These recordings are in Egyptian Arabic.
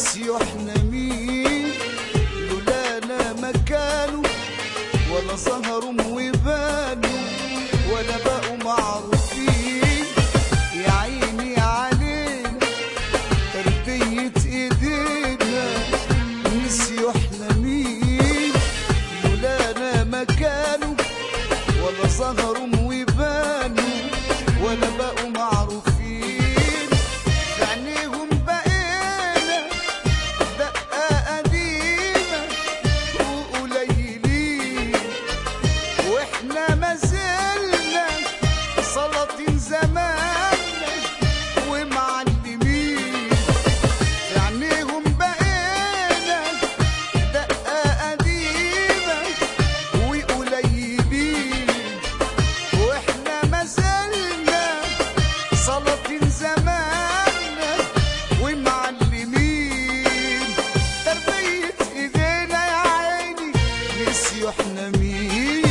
نسيوا احنا مين لولانا ما كانوا ولا ظهروا وبانوا ولا بقوا معروفين يا عيني علينا تربية ايدينا نسيوا احنا مين لولانا ما كانوا ولا ظهروا وبانوا ولا بقوا معروفين في عينيهم بقينا دقة قديمة وقليلين واحنا ما زلنا سلاطين زماننا ومعلمين في عينيهم بقينا دقة قديمة وقليلين واحنا ما زلنا سلاطين زماننا ومعلمين تربية ايدينا يا عيني نسيوا احنا مين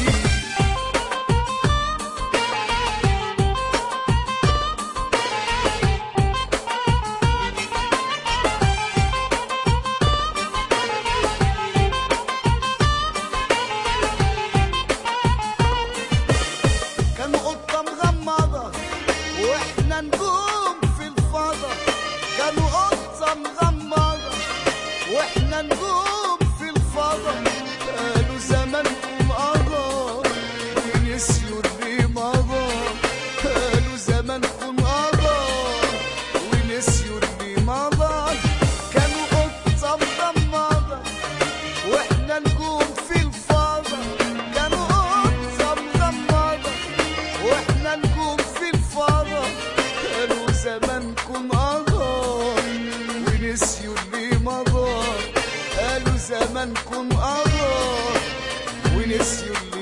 كانوا قطة مغمضة واحنا نجوم في الفضا كانوا قطة مغمضة واحنا نجوم في الفضا قالوا زمانكم قضى ونسيوا اللي مضى قالوا زمانكم قضى ونسيوا اللي مضى كانوا قطة مغمضة واحنا نجوم في الفضا كانوا قطة مغمضة واحنا نجوم في الفضا كانوا زمانكم قضى ونسيوا اللي مضى قالوا زمانكم قضى ونسيوا اللي